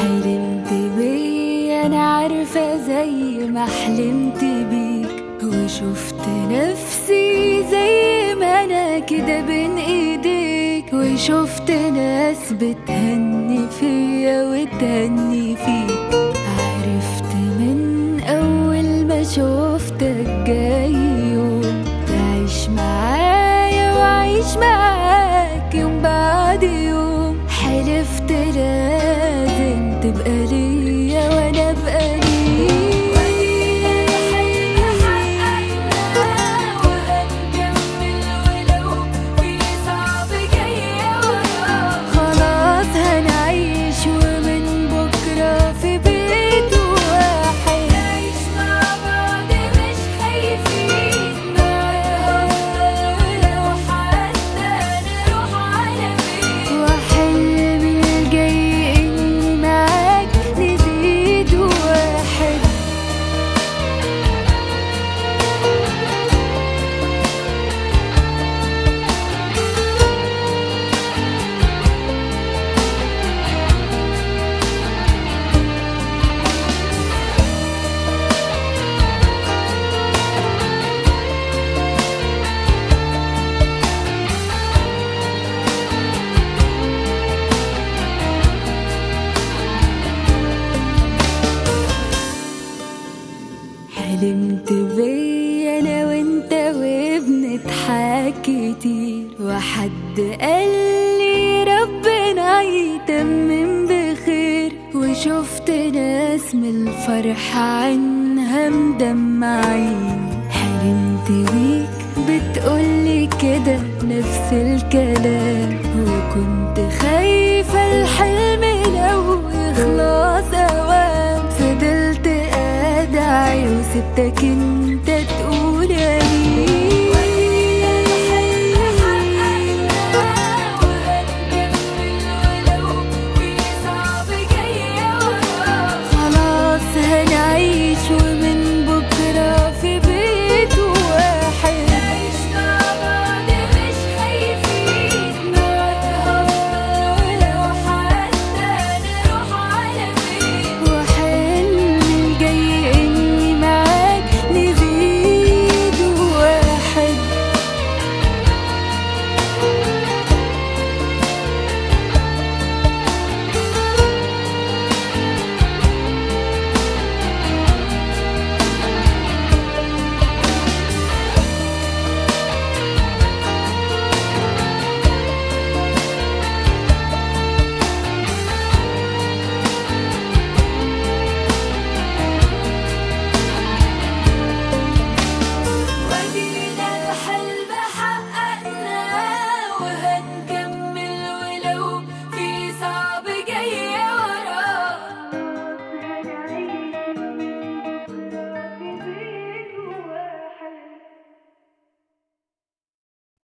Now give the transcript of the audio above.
حلمت بيا انا عارفة زي ما حلمت بيك وشفت نفسي زي ما انا كده بين ايديك وشفت ناس بتهني فيا وتهني فيك عرفت من اول ما شفتك جاي يوم تعيش معايا وعيش معاك يوم بعد يوم حلفت لازم تبقى ليا وانا ابقى ليك خلاص هنعيش ومن بكرة في بيت واحد نعيش مع بعض مش خايفين لو حتى نروح على فين وحلمي الجاي اني معاك نزيد واحد حلمت بيا انا وانت وبنضحك كتير وحد قال لي ربنا يتمم بخير وشفت ناس من الفرح عنها مدمعين حلمت بيك بتقولي كده نفس الكلام وكنت خايفة الحلم لو يخلص اوام فضلت ادعي وسبتك انت